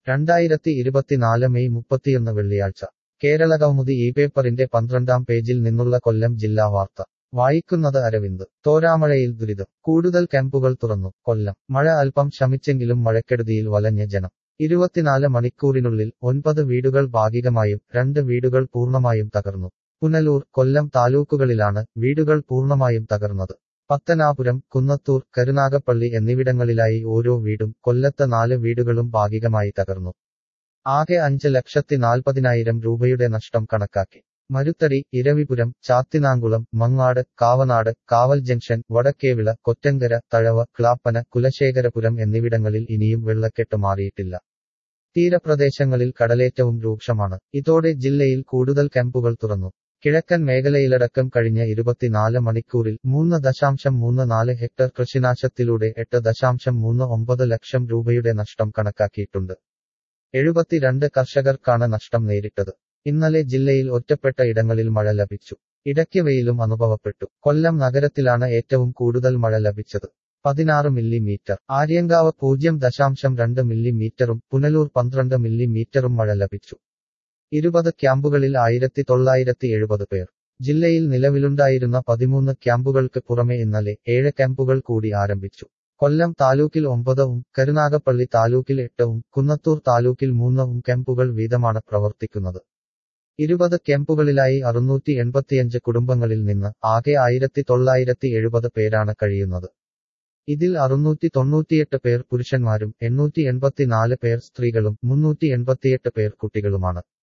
രണ്ടായിരത്തി ഇരുപത്തിനാല് മെയ് മുപ്പത്തിയൊന്ന് വെള്ളിയാഴ്ച കേരള കൗമുദി ഈ പേപ്പറിന്റെ പന്ത്രണ്ടാം പേജിൽ നിന്നുള്ള കൊല്ലം ജില്ലാ വാർത്ത വായിക്കുന്നത് അരവിന്ദ് തോരാമഴയിൽ ദുരിതം കൂടുതൽ ക്യാമ്പുകൾ തുറന്നു കൊല്ലം മഴ അല്പം ശമിച്ചെങ്കിലും മഴക്കെടുതിയിൽ വലഞ്ഞ ജനം ഇരുപത്തിനാല് മണിക്കൂറിനുള്ളിൽ ഒൻപത് വീടുകൾ ഭാഗികമായും രണ്ട് വീടുകൾ പൂർണ്ണമായും തകർന്നു പുനലൂർ കൊല്ലം താലൂക്കുകളിലാണ് വീടുകൾ പൂർണ്ണമായും തകർന്നത് പത്തനാപുരം കുന്നത്തൂർ കരുനാഗപ്പള്ളി എന്നിവിടങ്ങളിലായി ഓരോ വീടും കൊല്ലത്ത് നാല് വീടുകളും ഭാഗികമായി തകർന്നു ആകെ അഞ്ച് ലക്ഷത്തി നാൽപ്പതിനായിരം രൂപയുടെ നഷ്ടം കണക്കാക്കി മരുത്തടി ഇരവിപുരം ചാത്തിനാങ്കുളം മങ്ങാട് കാവനാട് കാവൽ ജംഗ്ഷൻ വടക്കേവിള കൊറ്റങ്കര തഴവ ക്ലാപ്പന കുലശേഖരപുരം എന്നിവിടങ്ങളിൽ ഇനിയും വെള്ളക്കെട്ട് മാറിയിട്ടില്ല തീരപ്രദേശങ്ങളിൽ കടലേറ്റവും രൂക്ഷമാണ് ഇതോടെ ജില്ലയിൽ കൂടുതൽ ക്യാമ്പുകൾ തുറന്നു കിഴക്കൻ മേഖലയിലടക്കം കഴിഞ്ഞ ഇരുപത്തിനാല് മണിക്കൂറിൽ മൂന്ന് ദശാംശം മൂന്ന് നാല് ഹെക്ടർ കൃഷിനാശത്തിലൂടെ എട്ട് ദശാംശം മൂന്ന് ഒമ്പത് ലക്ഷം രൂപയുടെ നഷ്ടം കണക്കാക്കിയിട്ടുണ്ട് എഴുപത്തിരണ്ട് കർഷകർക്കാണ് നഷ്ടം നേരിട്ടത് ഇന്നലെ ജില്ലയിൽ ഒറ്റപ്പെട്ട ഇടങ്ങളിൽ മഴ ലഭിച്ചു ഇടയ്ക്ക് വെയിലും അനുഭവപ്പെട്ടു കൊല്ലം നഗരത്തിലാണ് ഏറ്റവും കൂടുതൽ മഴ ലഭിച്ചത് പതിനാറ് മില്ലിമീറ്റർ ആര്യങ്കാവ് പൂജ്യം ദശാംശം രണ്ട് മില്ലിമീറ്ററും പുനലൂർ പന്ത്രണ്ട് മില്ലിമീറ്ററും മഴ ലഭിച്ചു ഇരുപത് ക്യാമ്പുകളിൽ ആയിരത്തി തൊള്ളായിരത്തി എഴുപത് പേർ ജില്ലയിൽ നിലവിലുണ്ടായിരുന്ന പതിമൂന്ന് ക്യാമ്പുകൾക്ക് പുറമെ ഇന്നലെ ഏഴ് ക്യാമ്പുകൾ കൂടി ആരംഭിച്ചു കൊല്ലം താലൂക്കിൽ ഒമ്പതവും കരുനാഗപ്പള്ളി താലൂക്കിൽ എട്ടവും കുന്നത്തൂർ താലൂക്കിൽ മൂന്നവും ക്യാമ്പുകൾ വീതമാണ് പ്രവർത്തിക്കുന്നത് ഇരുപത് ക്യാമ്പുകളിലായി അറുന്നൂറ്റി എൺപത്തിയഞ്ച് കുടുംബങ്ങളിൽ നിന്ന് ആകെ ആയിരത്തി തൊള്ളായിരത്തി എഴുപത് പേരാണ് കഴിയുന്നത് ഇതിൽ അറുന്നൂറ്റി തൊണ്ണൂറ്റിയെട്ട് പേർ പുരുഷന്മാരും എണ്ണൂറ്റി എൺപത്തിനാല് പേർ സ്ത്രീകളും മുന്നൂറ്റി എൺപത്തിയെട്ട് പേർ കുട്ടികളുമാണ്